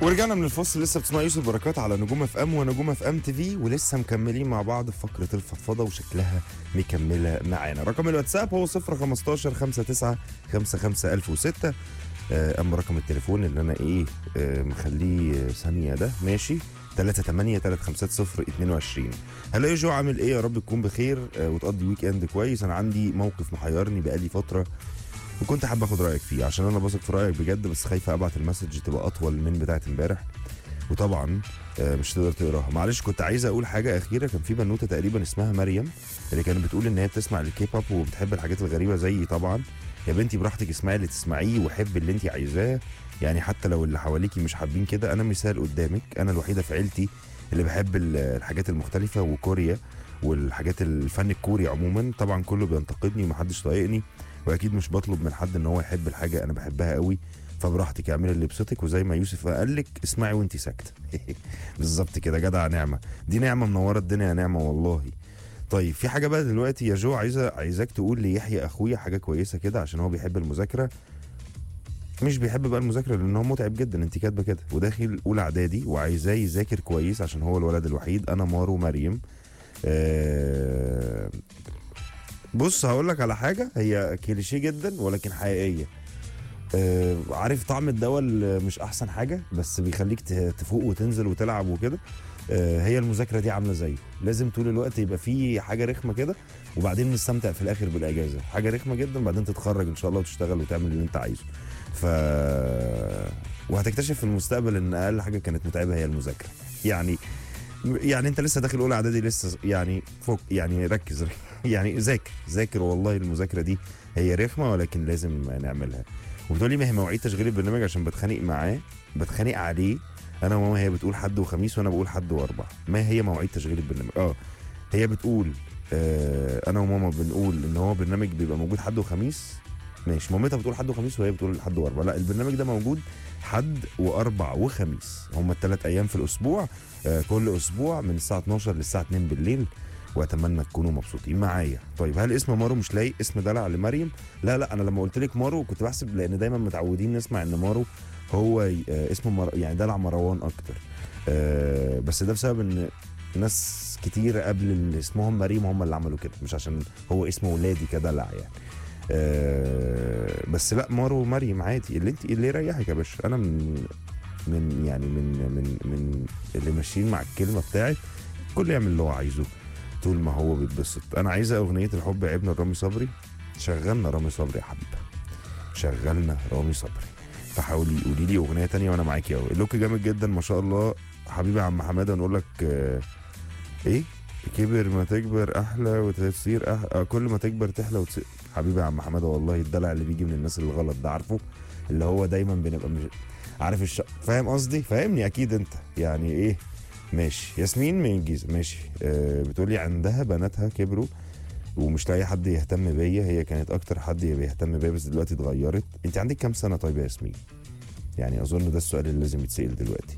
ورجعنا من الفصل لسه بتسمع يوسف بركات على نجوم اف ام ونجوم اف ام تي في ولسه مكملين مع بعض في فقره الفضفضه وشكلها مكمله معانا رقم الواتساب هو 015 59 55 1006 آه، اما رقم التليفون اللي انا ايه آه، مخليه ثانيه ده ماشي 38 350 22 هلا يا جو عامل ايه يا رب تكون بخير آه، وتقضي ويك اند كويس انا عندي موقف محيرني بقالي فتره وكنت حابب اخد رايك فيه عشان انا بثق في رايك بجد بس خايفه ابعت المسج تبقى اطول من بتاعه امبارح وطبعا آه، مش تقدر تقراها معلش كنت عايز اقول حاجه اخيره كان في بنوته تقريبا اسمها مريم اللي كانت بتقول ان هي بتسمع الكي بوب وبتحب الحاجات الغريبه زيي طبعا يا بنتي براحتك اسمعي اللي تسمعيه وحبي اللي انت عايزاه يعني حتى لو اللي حواليكي مش حابين كده انا مثال قدامك انا الوحيده في عيلتي اللي بحب ال- الحاجات المختلفه وكوريا والحاجات الفن الكوري عموما طبعا كله بينتقدني ومحدش طايقني واكيد مش بطلب من حد ان هو يحب الحاجه انا بحبها قوي فبراحتك اعملي اللي يبسطك وزي ما يوسف قال لك اسمعي وانت ساكته بالظبط كده جدع نعمه دي نعمه منوره الدنيا يا نعمه والله طيب في حاجه بقى دلوقتي يا جو عايزه عايزاك تقول ليحيى اخويا حاجه كويسه كده عشان هو بيحب المذاكره مش بيحب بقى المذاكره لان هو متعب جدا انت كاتبه كده وداخل اولى اعدادي وعايزاه يذاكر كويس عشان هو الولد الوحيد انا مارو مريم آه بص هقول لك على حاجه هي كليشيه جدا ولكن حقيقيه آه عارف طعم الدواء اللي مش احسن حاجه بس بيخليك ت- تفوق وتنزل وتلعب وكده آه هي المذاكره دي عامله زيه لازم طول الوقت يبقى في حاجه رخمه كده وبعدين نستمتع في الاخر بالاجازه حاجه رخمه جدا بعدين تتخرج ان شاء الله وتشتغل وتعمل اللي انت عايزه ف وهتكتشف في المستقبل ان اقل حاجه كانت متعبه هي المذاكره يعني يعني انت لسه داخل اولى اعدادي لسه يعني فوق يعني ركز يعني ذاكر ذاكر والله المذاكره دي هي رخمه ولكن لازم نعملها وبتقول لي ما هي مواعيد تشغيل البرنامج عشان بتخانق معاه بتخانق عليه انا وماما هي بتقول حد وخميس وانا بقول حد واربع ما هي مواعيد تشغيل البرنامج اه هي بتقول آه انا وماما بنقول ان هو برنامج بيبقى موجود حد وخميس ماشي مامتها بتقول حد وخميس وهي بتقول حد واربع لا البرنامج ده موجود حد واربع وخميس هم الثلاث ايام في الاسبوع آه كل اسبوع من الساعه 12 للساعه 2 بالليل واتمنى تكونوا مبسوطين معايا طيب هل اسم مارو مش لاقي اسم دلع لمريم لا لا انا لما قلت لك مارو كنت بحسب لان دايما متعودين نسمع ان مارو هو ي- آه اسمه مر... يعني دلع مروان اكتر آه بس ده بسبب ان ناس كتير قبل اللي اسمهم مريم هم اللي عملوا كده مش عشان هو اسمه ولادي كدلع يعني آه بس لا مارو مريم عادي اللي انت اللي يريحك يا باشا انا من من يعني من من من اللي ماشيين مع الكلمه بتاعت كل يعمل اللي هو عايزه طول ما هو بيتبسط انا عايزه اغنيه الحب عيبنا رامي صبري شغلنا رامي صبري يا حبيبه شغلنا رامي صبري فحاولي قولي لي اغنيه تانية وانا معاكي اهو اللوك جامد جدا ما شاء الله حبيبي يا عم حماده نقول لك آه ايه كبر ما تكبر احلى وتصير أحلى آه كل ما تكبر تحلى وتصير حبيبي يا عم حماده والله الدلع اللي بيجي من الناس الغلط ده عارفه اللي هو دايما بنبقى مش عارف الش... فاهم قصدي فاهمني اكيد انت يعني ايه ماشي ياسمين من الجيزه ماشي آه بتقولي عندها بناتها كبروا ومش لاقي حد يهتم بيا هي كانت اكتر حد بيهتم بيا بس دلوقتي اتغيرت انت عندك كام سنه طيب يا ياسمين يعني اظن ده السؤال اللي لازم يتسال دلوقتي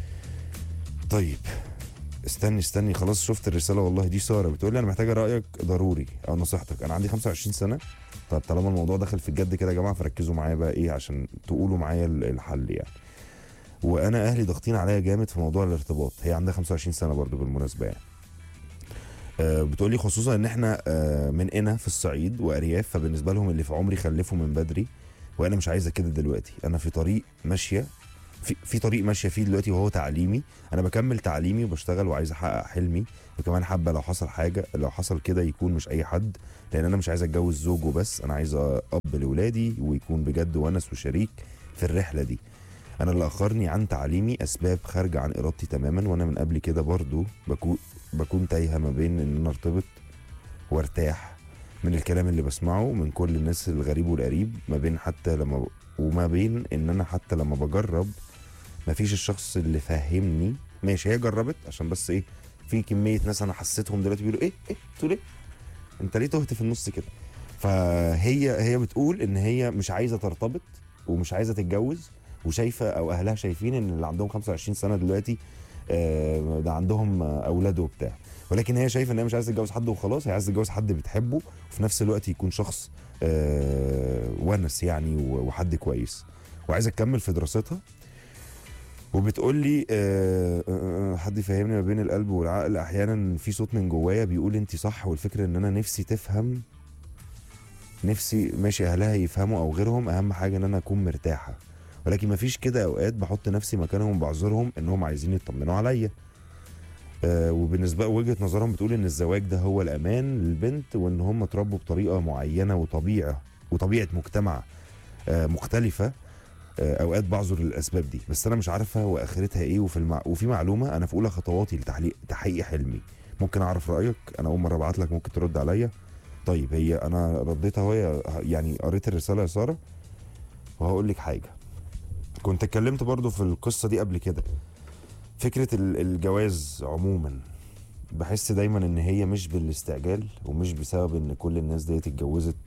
طيب استني استني خلاص شفت الرساله والله دي ساره بتقول لي انا محتاجه رايك ضروري او نصيحتك انا عندي 25 سنه طب طالما الموضوع دخل في الجد كده يا جماعه فركزوا معايا بقى ايه عشان تقولوا معايا ال- الحل يعني وانا اهلي ضاغطين عليا جامد في موضوع الارتباط هي عندها 25 سنه برضو بالمناسبه يعني آه، بتقولي خصوصا ان احنا آه، من هنا في الصعيد وارياف فبالنسبه لهم اللي في عمري خلفوا من بدري وانا مش عايزه كده دلوقتي انا في طريق ماشيه في, في طريق ماشيه فيه دلوقتي وهو تعليمي انا بكمل تعليمي وبشتغل وعايز احقق حلمي وكمان حابه لو حصل حاجه لو حصل كده يكون مش اي حد لان انا مش عايز اتجوز زوج وبس انا عايز اب لاولادي ويكون بجد ونس وشريك في الرحله دي انا اللي اخرني عن تعليمي اسباب خارجه عن ارادتي تماما وانا من قبل كده برضو بكون بكون تايهه ما بين ان انا ارتبط وارتاح من الكلام اللي بسمعه من كل الناس الغريب والقريب ما بين حتى لما ب... وما بين ان انا حتى لما بجرب ما فيش الشخص اللي فهمني ماشي هي جربت عشان بس ايه في كميه ناس انا حسيتهم دلوقتي بيقولوا ايه ايه تقول ايه انت ليه تهت في النص كده فهي هي بتقول ان هي مش عايزه ترتبط ومش عايزه تتجوز وشايفه او اهلها شايفين ان اللي عندهم 25 سنه دلوقتي آه، ده عندهم آه، اولاد وبتاع ولكن هي شايفه ان هي مش عايزه تتجوز حد وخلاص هي عايزه تتجوز حد بتحبه وفي نفس الوقت يكون شخص آه، ونس يعني و- وحد كويس وعايزه تكمل في دراستها وبتقول لي آه آه آه، حد يفهمني ما بين القلب والعقل احيانا في صوت من جوايا بيقول انت صح والفكره ان انا نفسي تفهم نفسي ماشي اهلها يفهموا او غيرهم اهم حاجه ان انا اكون مرتاحه ولكن ما فيش كده اوقات بحط نفسي مكانهم وبعذرهم انهم عايزين يطمنوا عليا آه وبالنسبه وجهه نظرهم بتقول ان الزواج ده هو الامان للبنت وان هم اتربوا بطريقه معينه وطبيعه وطبيعه مجتمع آه مختلفه آه، اوقات بعذر الاسباب دي بس انا مش عارفه واخرتها ايه وفي المع... وفي معلومه انا في اولى خطواتي لتحقيق تحقيق حلمي ممكن اعرف رايك انا اول مره ابعت لك ممكن ترد عليا طيب هي انا رديتها وهي يعني قريت الرساله يا ساره وهقول لك حاجه كنت اتكلمت برضو في القصه دي قبل كده فكره ال- الجواز عموما بحس دايما ان هي مش بالاستعجال ومش بسبب ان كل الناس ديت اتجوزت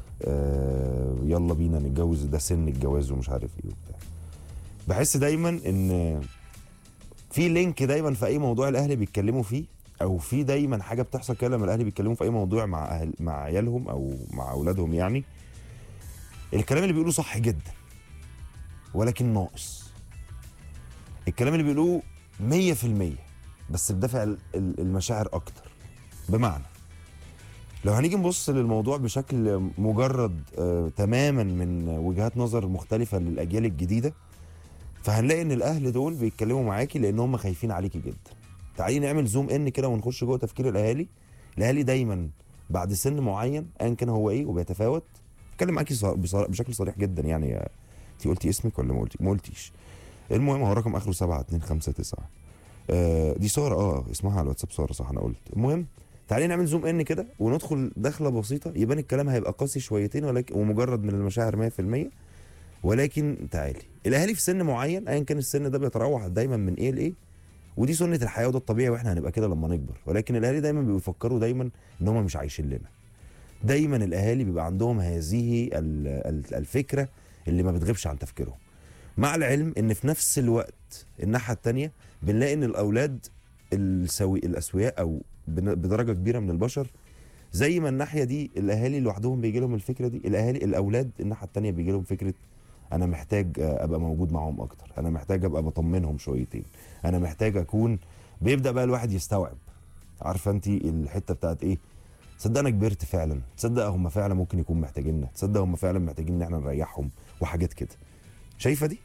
آه يلا بينا نتجوز ده سن الجواز ومش عارف ايه وبتاع بحس دايما ان في لينك دايما في اي موضوع الاهل بيتكلموا فيه او في دايما حاجه بتحصل كده لما الاهل بيتكلموا في اي موضوع مع أهل مع عيالهم او مع اولادهم يعني الكلام اللي بيقولوه صح جدا ولكن ناقص الكلام اللي بيقولوه 100% بس بدافع ال- ال- المشاعر اكتر بمعنى لو هنيجي نبص للموضوع بشكل مجرد آه تماما من وجهات نظر مختلفه للاجيال الجديده فهنلاقي ان الاهل دول بيتكلموا معاكي لان هم خايفين عليكي جدا تعالي نعمل زوم ان كده ونخش جوه تفكير الاهالي الاهالي دايما بعد سن معين ايا كان هو ايه وبيتفاوت اتكلم معاكي ص- بصرا- بشكل صريح جدا يعني يا- انت قلتي اسمك ولا ما قلتي ما قلتيش المهم هو رقم اخره 7259 آه دي ساره اه اسمها على الواتساب ساره صح انا قلت المهم تعالي نعمل زوم ان كده وندخل دخله بسيطه يبان الكلام هيبقى قاسي شويتين ولكن ومجرد من المشاعر 100% ولكن تعالي الاهالي في سن معين ايا كان السن ده بيتراوح دايما من ايه لايه ودي سنه الحياه وده الطبيعي واحنا هنبقى كده لما نكبر ولكن الاهالي دايما بيفكروا دايما ان هم مش عايشين لنا دايما الاهالي بيبقى عندهم هذه ال- ال- الفكره اللي ما بتغيبش عن تفكيرهم مع العلم ان في نفس الوقت الناحيه التانية بنلاقي ان الاولاد السوي الاسوياء او بن- بدرجه كبيره من البشر زي ما الناحيه دي الاهالي لوحدهم بيجي لهم الفكره دي الاهالي الاولاد الناحيه التانية بيجي لهم فكره انا محتاج آه، ابقى موجود معاهم اكتر انا محتاج ابقى بطمنهم شويتين انا محتاج اكون بيبدا بقى الواحد يستوعب عارفه انت الحته بتاعت ايه تصدق انا كبرت فعلا تصدق هم فعلا ممكن يكون محتاجيننا تصدق هم فعلا محتاجين ان احنا نريحهم وحاجات كده شايفه دي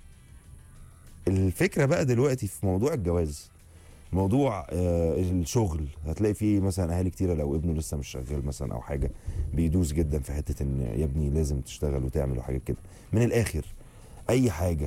الفكره بقى دلوقتي في موضوع الجواز موضوع آه الشغل هتلاقي فيه مثلا اهالي كتيره لو ابنه لسه مش شغال مثلا او حاجه بيدوس جدا في حته ان يا ابني لازم تشتغل وتعمل وحاجات كده من الاخر اي حاجه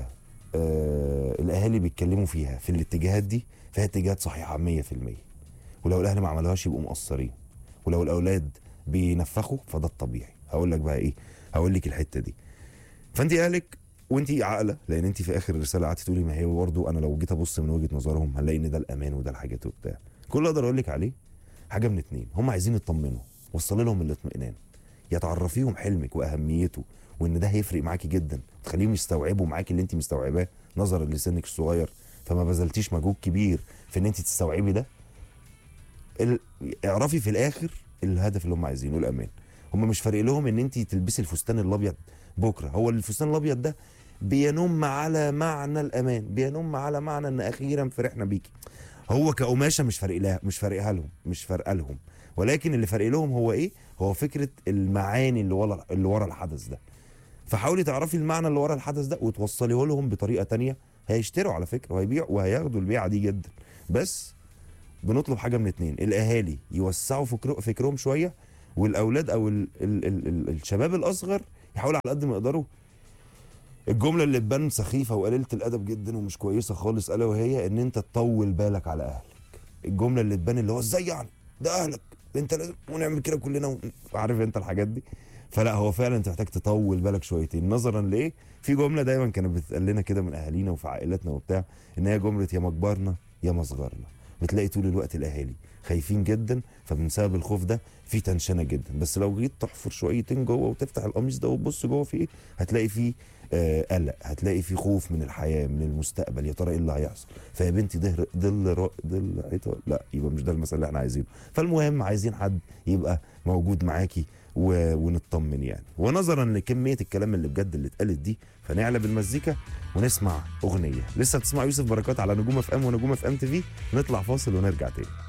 آه الاهالي بيتكلموا فيها في الاتجاهات دي فهي اتجاهات صحيحه 100% ولو الاهل ما عملوهاش يبقوا مقصرين ولو الاولاد بينفخوا فده الطبيعي هقول لك بقى ايه هقول لك الحته دي فانت اهلك وانت عاقله لان انت في اخر الرساله قعدتي تقولي ما هي برضه انا لو جيت ابص من وجهه نظرهم هنلاقي ان ده الامان وده الحاجات وبتاع كل اللي اقدر اقول لك عليه حاجه من اتنين هم عايزين يطمنوا وصلي لهم الاطمئنان يا تعرفيهم حلمك واهميته وان ده هيفرق معاكي جدا تخليهم يستوعبوا معاكي اللي انت مستوعباه نظرا لسنك الصغير فما بذلتيش مجهود كبير في ان انت تستوعبي ده ال... اعرفي في الاخر الهدف اللي هم عايزينه الامان هم مش فارق لهم ان انت تلبسي الفستان الابيض بكره هو الفستان الابيض ده بينم على معنى الامان بينم على معنى ان اخيرا فرحنا بيكي هو كقماشه مش فارق لها مش فارقها لهم مش فارقه لهم ولكن اللي فارق لهم هو ايه هو فكره المعاني اللي ورا اللي ورا الحدث ده فحاولي تعرفي المعنى اللي ورا الحدث ده وتوصليه لهم بطريقه تانية هيشتروا على فكره وهيبيعوا وهياخدوا البيعه دي جدا بس بنطلب حاجه من اتنين الاهالي يوسعوا فكر فكرهم شويه والاولاد او ال ال ال ال الشباب الاصغر يحاولوا على قد ما يقدروا الجمله اللي تبان سخيفه وقليله الادب جدا ومش كويسه خالص الا وهي ان انت تطول بالك على اهلك الجمله اللي تبان اللي هو ازاي يعني ده اهلك انت لازم ونعمل كده كلنا ون- عارف انت الحاجات دي فلا هو فعلا انت محتاج تطول بالك شويتين نظرا لايه في جمله دايما كانت بتتقال لنا كده من اهالينا وفي عائلاتنا وبتاع ان هي جمله يا ما كبرنا يا ما صغرنا بتلاقي طول الوقت الاهالي خايفين جدا فمن سبب الخوف ده في تنشنه جدا بس لو جيت تحفر شويتين جوه وتفتح القميص ده وتبص جوه في ايه هتلاقي فيه آه قلق هتلاقي فيه خوف من الحياه من المستقبل يا ترى ايه اللي هيحصل فيا بنتي ده ظل را- ظل حيطه لا يبقى مش ده المثل اللي احنا عايزينه فالمهم عايزين حد يبقى موجود معاكي و... ونطمن يعني ونظرا لكميه الكلام اللي بجد اللي اتقالت دي فنعلى بالمزيكا ونسمع اغنيه لسه بتسمع يوسف بركات على نجوم اف ام ونجوم اف ام تي في نطلع فاصل ونرجع تاني